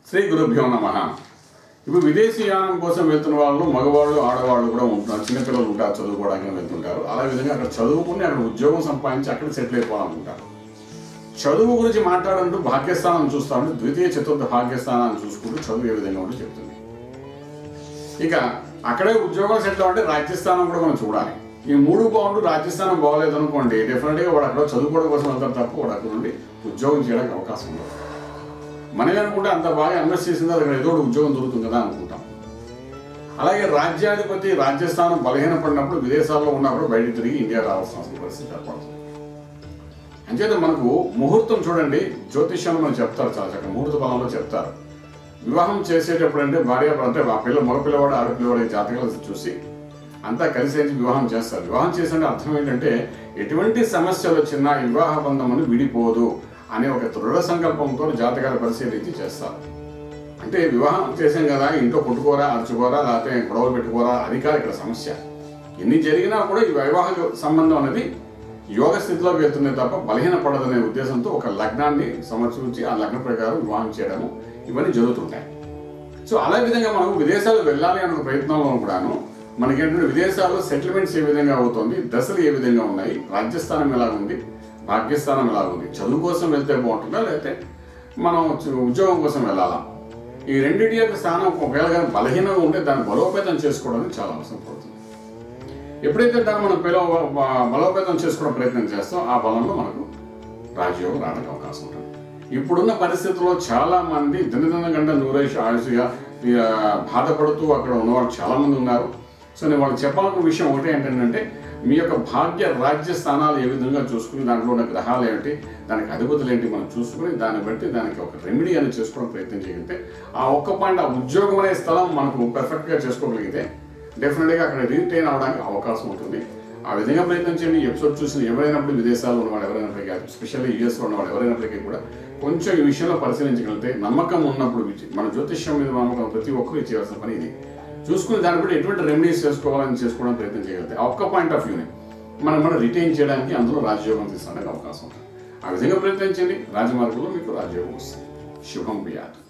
శ్రీ గురుభ్యో నమ ఇప్పుడు విదేశీయానం కోసం వెళ్తున్న వాళ్ళు మగవాళ్ళు ఆడవాళ్ళు కూడా ఉంటున్నారు చిన్నపిల్లలు ఉంటారు చదువుకోవడానికి వెళ్తుంటారు అలా విధంగా అక్కడ చదువుకుని అక్కడ ఉద్యోగం సంపాదించి అక్కడ సెటిల్ అయిపోవాలనుకుంటారు చదువు గురించి మాట్లాడుతూ భాగ్యస్థానం చూస్తామంటే ద్వితీయ చతుర్థ భాగ్యస్థానాన్ని చూసుకుంటూ చదువు ఏ విధంగా ఉంటే చెప్తుంది ఇక అక్కడే ఉద్యోగం సెటిల్ అవ్వంటే రాజ్యస్థానం కూడా మనం చూడాలి ఈ మూడు బాగుంటూ రాజ్యస్థానం బాగలేదు అనుకోండి డెఫినెట్గా వాడు అక్కడ చదువుకోవడం కోసం వెళ్తారు తప్ప వాడు అక్కడ నుండి ఉద్యోగం చేయడానికి అవకాశం ఉండదు మనమే అనుకుంటే అంత బాగా ఇన్వెస్ట్ చేసింది అక్కడ ఏదో ఒకటి ఉద్యోగం దొరుకుతుంది కదా అనుకుంటాం అలాగే రాజ్యాధిపతి రాజ్యస్థానం బలహీనపడినప్పుడు విదేశాల్లో ఉన్నప్పుడు బయట తిరిగి ఇండియా రావాల్సిన అవసరం పరిస్థితి ఏర్పడుతుంది అంచేత మనకు ముహూర్తం చూడండి జ్యోతిష్యంలో మనం చెప్తారు చాలా చక్కగా ముహూర్త బలంలో చెప్తారు వివాహం చేసేటప్పుడు అంటే భార్య అంటే ఆ పిల్ల మగ పిల్లవాడు ఆడపిల్లవాడి జాతకాలు చూసి అంతా కలిసి వివాహం చేస్తారు వివాహం చేసే అర్థం ఏంటంటే ఎటువంటి సమస్యలు వచ్చినా ఈ వివాహ బంధం అని విడిపోదు అనే ఒక దృఢ సంకల్పంతో జాతకాలు పరిశీలించి చేస్తారు అంటే వివాహం చేసాం కదా ఇంట్లో కొట్టుకోరా అరుచుకోరా లేకపోతే గొడవలు పెట్టుకోరా అది కాదు ఇక్కడ సమస్య ఎన్ని జరిగినా కూడా ఈ వైవాహిక సంబంధం అనేది యోగ స్థితిలోకి వెళ్తుంది తప్ప బలహీనపడదనే ఉద్దేశంతో ఒక లగ్నాన్ని సమర్చించి ఆ లగ్న ప్రకారం వివాహం చేయడము ఇవన్నీ జరుగుతుంటాయి సో అలా విధంగా మనం విదేశాలు వెళ్ళాలి అనే ప్రయత్నంలో కూడాను మనకేంటంటే విదేశాల్లో సెటిల్మెంట్స్ ఏ విధంగా అవుతుంది దశలు ఏ విధంగా ఉన్నాయి రాజ్యస్థానం ఎలా ఉంది భాగ్యస్థానం ఎలా ఉంది చదువు కోసం వెళ్తే బాగుంటుందా లేకపోతే మనం చు- ఉద్యోగం కోసం వెళ్ళాలా ఈ రెండింటి యొక్క స్థానం ఒకవేళ కానీ బలహీనంగా ఉంటే దాన్ని బలోపేతం చేసుకోవడానికి చాలా అవసరం పడుతుంది ఎప్పుడైతే దాన్ని మనం పిలవ బ- బలోపేతం చేసుకోవడం ప్రయత్నం చేస్తాం ఆ బలంలో మనకు రాజయోగం రావడానికి అవకాశం ఉంటుంది ఇప్పుడున్న పరిస్థితుల్లో చాలా మంది దినదిన గంట నూరేష్ ఆయుష్గా ఈ, ఆ, బాధపడుతూ అక్కడ ఉన్నవాళ్ళు చాలా మంది ఉన్నారు సో నేను వాళ్ళకి చెప్పాలనుకున్న విషయం ఒకటి ఏంటంటే మీ యొక్క భాగ్య రాజ్య స్థానాలు ఏ విధంగా చూసుకుని దాంట్లో ఉన్న గ్రహాలు ఏమిటి దానికి అధిపతులు ఏంటి మనం చూసుకుని దాన్ని బట్టి దానికి ఒక రెమెడీ అని చేసుకోవడం ప్రయత్నం చేయగలిగితే ఆ ఒక్క పాయింట్ ఆ ఉద్యోగం అనే స్థలం మనకు పర్ఫెక్ట్గా చేసుకోగలిగితే డెఫినెట్గా అక్కడ రీటైన్ అవడానికి అవకాశం ఉంటుంది ఆ విధంగా ప్రయత్నం చేయండి ఈ ఎపిసోడ్ చూసిన ఎవరైనప్పుడు విదేశాల్లో ఉన్నవాడు ఎవరైనప్పటికీ స్పెషల్లీ యూఎస్లో ఉన్నవాడు ఎవరైనప్పటికీ కూడా కొంచెం ఈ విషయంలో పరిశీలించగలిగితే నమ్మకం ఉన్నప్పుడు విజ- మన జ్యోతిష్యం మీద నమ్మకం ప్రతి ఒక్కరు చేయవలసిన పని ఇది చూసుకుని దాన్ని బట్టి ఎటువంటి రెమెడీస్ చేసుకోవాలని చేసుకోవడం ప్రయత్నం చేయగలిగితే ఆ ఒక్క పాయింట్ ఆఫ్ వ్యూని మనం మనం రిటైన్ చేయడానికి అందులో రాజయోగం తీసుకోవడానికి అవకాశం ఉంటుంది ఆ విధంగా ప్రయత్నించండి రాజమార్గంలో మీకు రాజయోగం వస్తుంది శుభం బియాదు